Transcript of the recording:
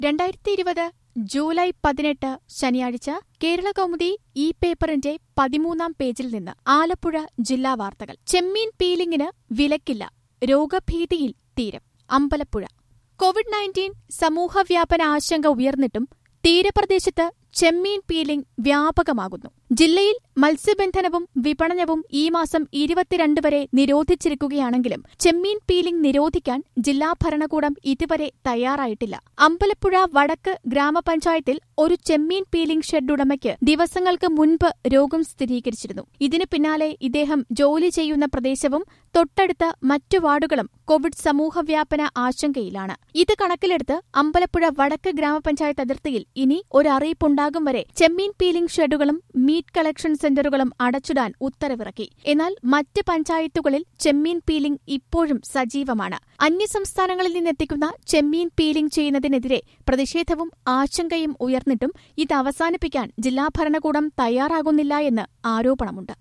രണ്ടായിരത്തി ഇരുപത് ജൂലൈ പതിനെട്ട് ശനിയാഴ്ച കേരള കൗമുദി ഈ പേപ്പറിന്റെ പതിമൂന്നാം പേജിൽ നിന്ന് ആലപ്പുഴ ജില്ലാ വാർത്തകൾ ചെമ്മീൻ പീലിംഗിന് വിലക്കില്ല രോഗഭീതിയിൽ തീരം അമ്പലപ്പുഴ കോവിഡ് നയൻറ്റീൻ സമൂഹവ്യാപന ആശങ്ക ഉയർന്നിട്ടും തീരപ്രദേശത്ത് ചെമ്മീൻ പീലിംഗ് വ്യാപകമാകുന്നു ജില്ലയിൽ മത്സ്യബന്ധനവും വിപണനവും ഈ മാസം ഇരുപത്തിരണ്ട് വരെ നിരോധിച്ചിരിക്കുകയാണെങ്കിലും ചെമ്മീൻ പീലിംഗ് നിരോധിക്കാൻ ജില്ലാ ഭരണകൂടം ഇതുവരെ തയ്യാറായിട്ടില്ല അമ്പലപ്പുഴ വടക്ക് ഗ്രാമപഞ്ചായത്തിൽ ഒരു ചെമ്മീൻ പീലിംഗ് ഷെഡ് ഉടമയ്ക്ക് ദിവസങ്ങൾക്ക് മുൻപ് രോഗം സ്ഥിരീകരിച്ചിരുന്നു ഇതിനു പിന്നാലെ ഇദ്ദേഹം ജോലി ചെയ്യുന്ന പ്രദേശവും തൊട്ടടുത്ത മറ്റു വാർഡുകളും കോവിഡ് സമൂഹവ്യാപന ആശങ്കയിലാണ് ഇത് കണക്കിലെടുത്ത് അമ്പലപ്പുഴ വടക്ക് ഗ്രാമപഞ്ചായത്ത് അതിർത്തിയിൽ ഇനി ഒരു അറിയിപ്പുണ്ടാകും വരെ ചെമ്മീൻ പീലിംഗ് ഷെഡുകളും മീറ്റ് കളക്ഷൻ സെന്ററുകളും അടച്ചിടാൻ ഉത്തരവിറക്കി എന്നാൽ മറ്റ് പഞ്ചായത്തുകളിൽ ചെമ്മീൻ പീലിംഗ് ഇപ്പോഴും സജീവമാണ് അന്യസംസ്ഥാനങ്ങളിൽ നിന്നെത്തിക്കുന്ന ചെമ്മീൻ പീലിംഗ് ചെയ്യുന്നതിനെതിരെ പ്രതിഷേധവും ആശങ്കയും ഉയർന്നിട്ടും ഇത് അവസാനിപ്പിക്കാൻ ജില്ലാ ഭരണകൂടം തയ്യാറാകുന്നില്ല എന്ന് ആരോപണമുണ്ട്